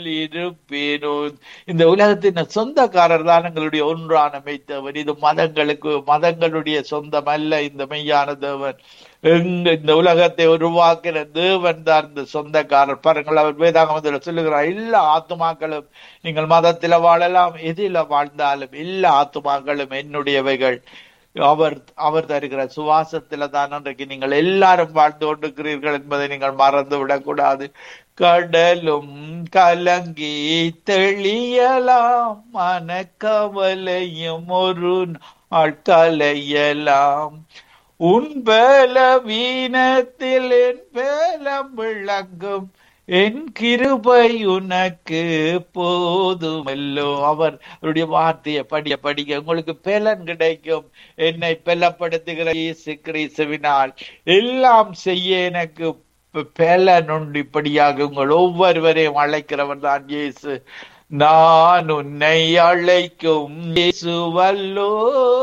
இருப்பேனோ இந்த உலகத்தின் சொந்தக்காரர் தான் எங்களுடைய ஒன்றான மெய்த்தவன் இது மதங்களுக்கு மதங்களுடைய சொந்தம் அல்ல இந்த மெய்யான தேவன் எங்க இந்த உலகத்தை உருவாக்கிற தேவன் தான் இந்த சொந்தக்காரர் பாருங்கள் அவர் வேதாகமத்தில் சொல்லுகிறார் எல்லா ஆத்துமாக்களும் நீங்கள் மதத்தில வாழலாம் எதில வாழ்ந்தாலும் எல்லா ஆத்துமாக்களும் என்னுடையவைகள் அவர் அவர் தருகிற சுவாசத்தில தான் அன்றைக்கு நீங்கள் எல்லாரும் வாழ்ந்து கொண்டிருக்கிறீர்கள் என்பதை நீங்கள் மறந்து விடக்கூடாது கடலும் கலங்கி தெளியலாம் மனக்கவலையும் ஒரு நாள் கலையலாம் உன் பல வீணத்தில் என் பலம் விளங்கும் என் கிருபை உனக்கு போதுமல்லோ அவர் அவருடைய வார்த்தையை படிய படிக்க உங்களுக்கு பலன் கிடைக்கும் என்னை பலப்படுத்துகிற இயேசு கிறிஸ்துவினால் எல்லாம் செய்ய எனக்கு பலன் உண்டு இப்படியாக உங்கள் ஒவ்வொருவரையும் அழைக்கிறவர் தான் இயேசு நான் உன்னை அழைக்கும் இயேசுவல்லோ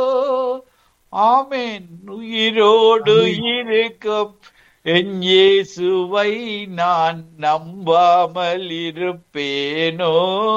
ஆமேன் உயிரோடு இருக்கும் என் இயேசுவை நான் நம்பாமல் இருப்பேனோ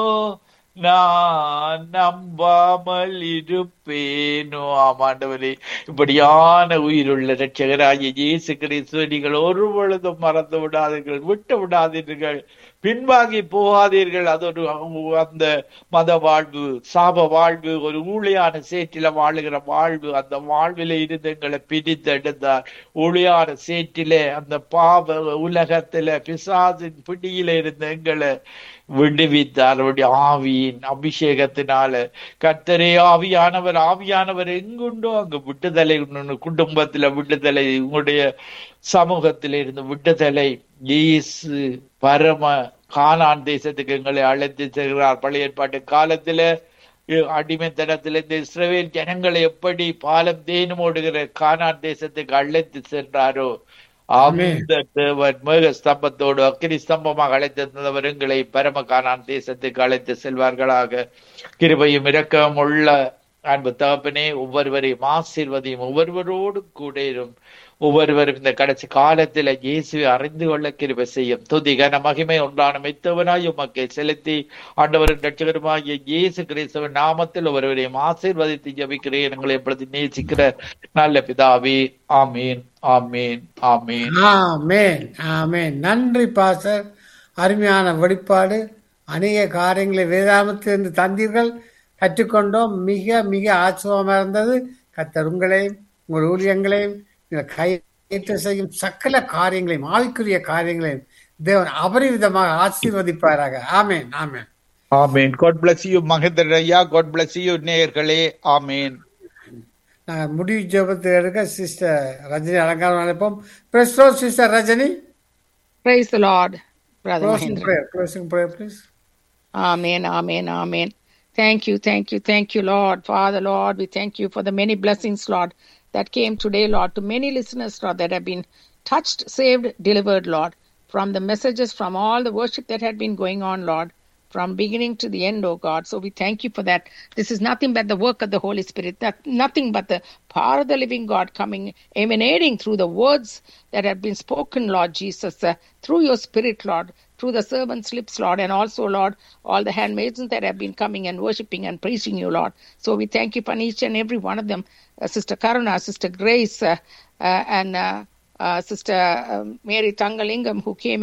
நான் நம்பாமல் இருப்பேனோ ஆமாண்டவரே இப்படியான உயிருள்ள ரட்சகராகிய இயேசு கிறிஸ்துவ நீங்கள் ஒரு பொழுதும் மறந்து விடாதீர்கள் விட்டு விடாதீர்கள் பின்வாங்கி போகாதீர்கள் அது ஒரு அந்த மத வாழ்வு சாப வாழ்வு ஒரு ஊழியான சேற்றில வாழுகிற வாழ்வு அந்த வாழ்வில இருந்து எங்களை பிரித்தெடுத்தார் ஊழியான சேற்றிலே அந்த பாவ உலகத்துல பிசாசின் பிடியில இருந்த எங்களை விடுவித்தார் அவருடைய ஆவியின் அபிஷேகத்தினால கர்த்தரே ஆவியானவர் ஆவியானவர் எங்குண்டோ அங்கு விடுதலை உண்டு. குடும்பத்துல விடுதலை உங்களுடைய சமூகத்தில இருந்து விடுதலை இயேசு பரம கானான் தேசத்துக்கு எங்களை அழைத்து செல்கிறார் பழைய ஏற்பாட்டு காலத்துல அடிமைத்தனத்திலிருந்து இஸ்ரவேல் ஜனங்களை எப்படி பாலம் தேனும் ஓடுகிற கானான் தேசத்துக்கு அழைத்து சென்றாரோ அந்த தேவன் மேக ஸ்தம்பத்தோடு அக்கினி ஸ்தம்பமாக அழைத்திருந்தவர் எங்களை பரம கானான் தேசத்துக்கு அழைத்து செல்வார்களாக கிருபையும் இரக்கம் உள்ள அன்பு தகப்பனே ஒவ்வொருவரையும் ஆசீர்வதியும் ஒவ்வொருவரோடு கூட இரும் ஒவ்வொருவரும் இந்த கடைசி காலத்துல இயேசுவை அறிந்து கொள்ள கிருபை செய்யும் துதி கன மகிமை உண்டான மெத்தவனாய் உமக்கை செலுத்தி ஆண்டவரின் ரட்சகருமாகிய இயேசு கிறிஸ்தவன் நாமத்தில் ஒவ்வொருவரையும் ஆசீர்வதித்து ஜபிக்கிறேன் எங்களை எப்பொழுது நேசிக்கிற நல்ல பிதாவே ஆமீன் ஆமீன் ஆமீன் ஆமேன் ஆமேன் நன்றி பாசர் அருமையான வெளிப்பாடு அநேக காரியங்களை வேதாமத்திலிருந்து தந்தீர்கள் கற்றுக்கொண்டோம் மிக மிக ஆச்சரியமாக இருந்தது கத்தர் உங்களையும் உங்கள் ஊழியங்களையும் கையேற்ற செய்யும் சகல காரியங்களையும் ஆவிக்குரிய காரியங்களையும் தேவன் அபரிவிதமாக ஆசீர்வதிப்பாராக ஆமேன் ஆமேன் ஆமீன் காட் பிளஸ் யூ மகேந்திரன் ஐயா காட் பிளஸ் யூ நேயர்களே ஆமீன் நாங்கள் முடிவு ஜெபத்தை எடுக்க சிஸ்டர் ரஜினி அலங்காரம் அழைப்போம் பிரஸ்டோ sister Rajini Praise the Lord, Brother closing Mahendra. Prayer closing prayer please Amen, amen, amen. Thank you, thank you, thank you, Lord. Father, Lord, we thank you for the many blessings, Lord, that came today, Lord, to many listeners, Lord, that have been touched, saved, delivered, Lord, from the messages, from all the worship that had been going on, Lord, from beginning to the end, oh God. So we thank you for that. This is nothing but the work of the Holy Spirit, that nothing but the power of the living God coming, emanating through the words that have been spoken, Lord Jesus, uh, through your Spirit, Lord, through the servants' lips, Lord, and also, Lord, all the handmaidens that have been coming and worshiping and praising you, Lord. So we thank you for each and every one of them, uh, Sister Karuna, Sister Grace, uh, uh, and uh, uh, Sister uh, Mary Tangalingam, who came